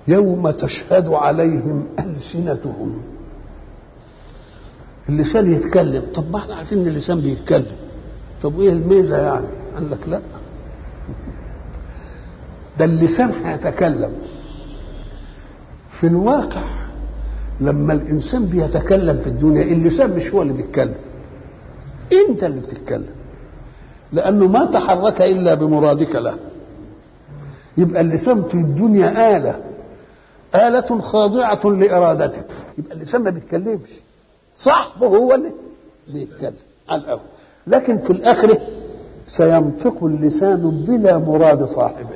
يوم تشهد عليهم ألسنتهم اللسان يتكلم طب ما احنا عارفين ان اللسان بيتكلم طب وايه الميزه يعني قال لك لا ده اللسان هيتكلم في الواقع لما الانسان بيتكلم في الدنيا اللسان مش هو اللي بيتكلم انت اللي بتتكلم لانه ما تحرك الا بمرادك له يبقى اللسان في الدنيا آلة آلة خاضعة لإرادتك يبقى اللسان ما بيتكلمش صاحبه هو اللي بيتكلم على الأول لكن في الآخرة سينطق اللسان بلا مراد صاحبه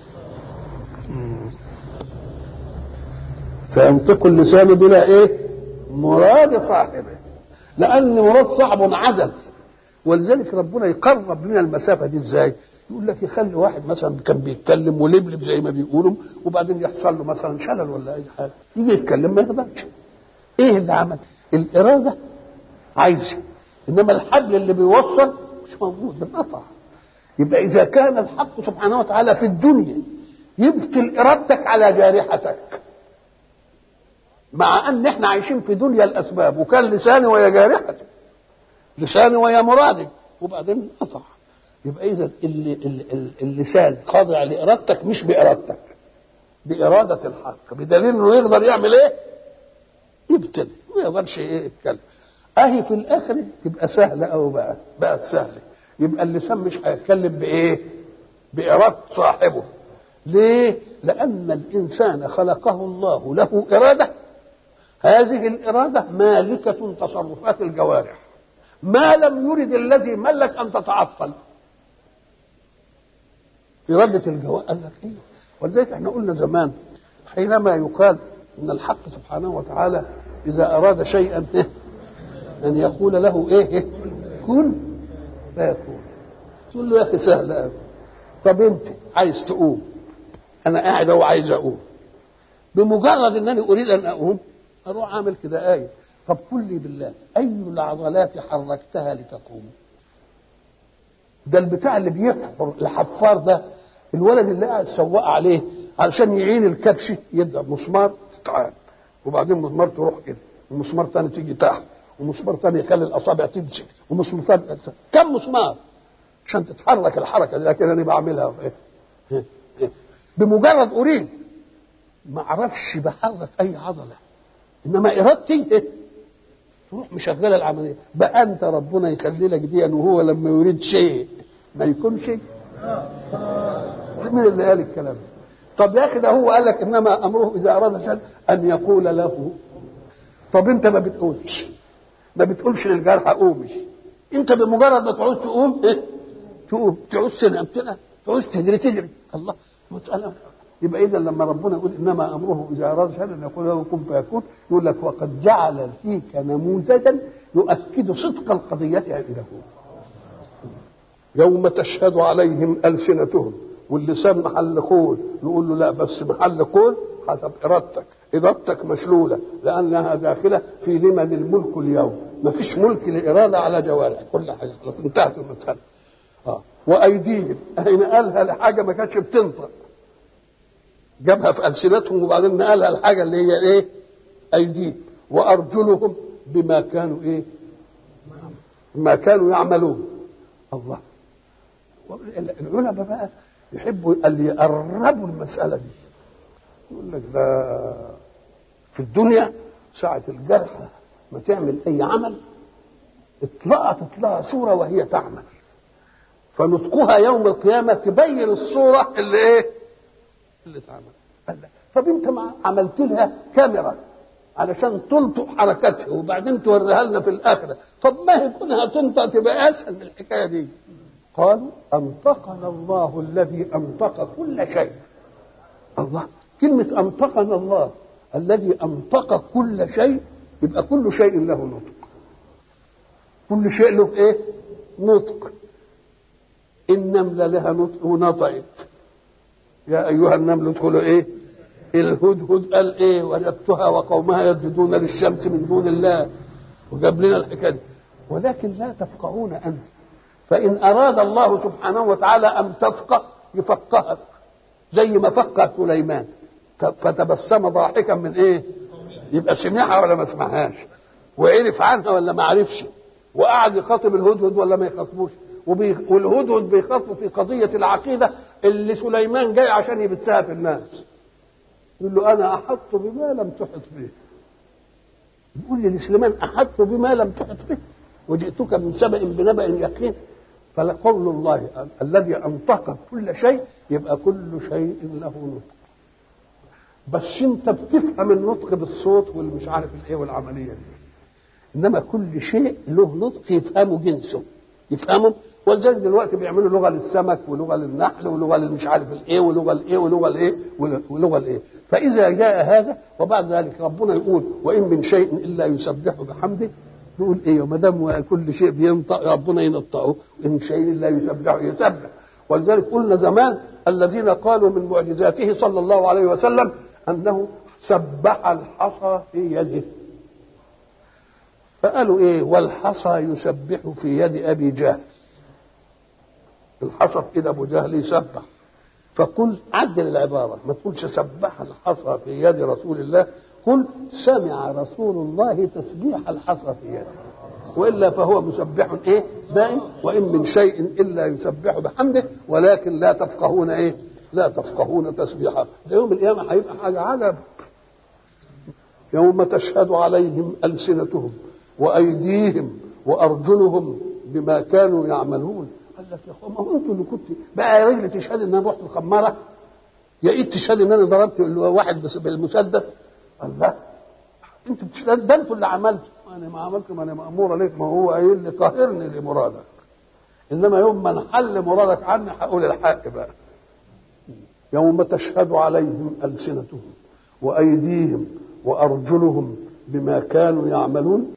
سينطق اللسان بلا ايه مراد صاحبه لان مراد صاحبه انعزل ولذلك ربنا يقرب لنا المسافه دي ازاي يقول لك يخلي واحد مثلا كان بيتكلم ولبلب زي ما بيقولوا وبعدين يحصل له مثلا شلل ولا اي حاجه يجي يتكلم ما يقدرش ايه اللي عمل الاراده عايزه انما الحبل اللي بيوصل مش موجود انقطع يبقى اذا كان الحق سبحانه وتعالى في الدنيا يبطل ارادتك على جارحتك مع ان احنا عايشين في دنيا الاسباب وكان لساني ويا جارحتي لساني ويا مرادي وبعدين انقطع يبقى اذا اللسان خاضع لارادتك مش بارادتك باراده الحق بدليل انه يقدر يعمل ايه؟ يبتدي ما يقدرش ايه يتكلم اهي في الاخر تبقى سهله او بقى بقت سهله يبقى اللسان مش هيتكلم بايه؟ باراده صاحبه ليه؟ لان الانسان خلقه الله له اراده هذه الاراده مالكه تصرفات الجوارح ما لم يرد الذي ملك ان تتعطل إرادة الجواب قال لك إيه ولذلك احنا قلنا زمان حينما يقال إن الحق سبحانه وتعالى إذا أراد شيئا أن يقول له إيه كن فيكون تقول له يا أخي سهل أوي طب أنت عايز تقوم أنا قاعد أهو عايز أقوم بمجرد أنني أريد أن أقوم أروح أعمل كده آية طب قل لي بالله أي العضلات حركتها لتقوم ده البتاع اللي بيحفر الحفار ده الولد اللي قاعد سواق عليه علشان يعين الكبش يبدا مسمار تتعان وبعدين مسمار تروح كده ومسمار تاني تيجي تحت ومسمار تاني يخلي الاصابع تمسك ومسمار تاني كم مسمار عشان تتحرك الحركه دي لكن انا بعملها إيه؟ إيه؟ بمجرد اريد ما اعرفش بحرك اي عضله انما ارادتي إيه؟ تروح مشغله العمليه بقى انت ربنا يخلي لك دي وهو لما يريد شيء ما يكون شيء مين اللي قال الكلام طب يا اخي ده هو قال لك انما امره اذا اراد شيئا ان يقول له طب انت ما بتقولش ما بتقولش للجرح قومي انت بمجرد ما تعوز تقوم ايه تقوم تعوز تنام تنام تعوز تجري تجري الله مسألة يبقى اذا لما ربنا يقول انما امره اذا اراد شيئا ان يقول له كن فيكون يقول لك وقد جعل فيك نموذجا يؤكد صدق القضيه عنده يوم تشهد عليهم السنتهم واللسان محل قول نقول له لا بس محل قول حسب ارادتك ارادتك مشلوله لانها داخله في لمن الملك اليوم ما فيش ملك لاراده على جوارح كل حاجه خلاص انتهت المساله اه وايديهم هنا قالها لحاجه ما كانتش بتنطق جابها في السنتهم وبعدين نقلها الحاجه اللي هي ايه ايديهم وارجلهم بما كانوا ايه ما كانوا يعملون الله العلماء بقى يحبوا اللي يقربوا المسألة دي يقول لك ده في الدنيا ساعة الجرح ما تعمل أي عمل اطلقت لها صورة وهي تعمل فنطقها يوم القيامة تبين الصورة اللي ايه اللي تعمل قال لك طب انت ما عملت لها كاميرا علشان تنطق حركتها وبعدين توريها لنا في الآخرة طب ما هي كونها تنطق تبقى أسهل من الحكاية دي قالوا أنطقنا الله الذي أنطق كل شيء الله كلمة أنطقنا الله الذي أنطق كل شيء يبقى كل شيء له نطق كل شيء له إيه نطق النملة لها نطق ونطقت يا أيها النمل ادخلوا إيه الهدهد قال إيه وجدتها وقومها يسجدون للشمس من دون الله وجاب لنا الحكاية دي ولكن لا تفقهون أنت فإن أراد الله سبحانه وتعالى أن تفقه يفقهك زي ما فقه سليمان فتبسم ضاحكا من ايه يبقى سمعها ولا ما سمعهاش وعرف عنها ولا ما عرفش وقعد يخاطب الهدهد ولا ما يخاطبوش وبي... والهدهد بيخاطبه في قضيه العقيده اللي سليمان جاي عشان يبثها في الناس يقول له انا احط بما لم تحط به يقول لي لسليمان احط بما لم تحط به وجئتك من سبأ بنبأ يقين فقول الله الذي انطق كل شيء يبقى كل شيء له نطق بس انت بتفهم النطق بالصوت والمش عارف الايه والعمليه دي انما كل شيء له نطق يفهمه جنسه يفهمه ولذلك دلوقتي بيعملوا لغه للسمك ولغه للنحل ولغه للمش عارف الايه ولغه الايه ولغه الايه ولغه الايه فاذا جاء هذا وبعد ذلك ربنا يقول وان من شيء الا يسبح بحمده نقول ايه ما دام كل شيء بينطق ربنا ينطقه ان شيء الا يسبح يسبح ولذلك قلنا زمان الذين قالوا من معجزاته صلى الله عليه وسلم انه سبح الحصى في يده فقالوا ايه والحصى يسبح في يد ابي جهل الحصى في ايد ابو جهل يسبح فقل عدل العباره ما تقولش سبح الحصى في يد رسول الله قل سمع رسول الله تسبيح الحصى في يده والا فهو مسبح ايه دائم وان من شيء الا يسبح بحمده ولكن لا تفقهون ايه لا تفقهون تسبيحه ده يوم القيامه هيبقى حاجه عجب يوم تشهد عليهم السنتهم وايديهم وارجلهم بما كانوا يعملون قال لك يا اخوان ما هو انتوا اللي كنت بقى يا رجل تشهد ان انا رحت الخماره يا ايد تشهد ان انا ضربت واحد بالمسدس قال لا انتوا بتشهد ده انتوا اللي عملتوا انا ما عملت ما انا مامور عليك ما هو قايل لي قاهرني لمرادك انما يوم ما نحل مرادك عني هقول الحق بقى يوم تشهد عليهم السنتهم وايديهم وارجلهم بما كانوا يعملون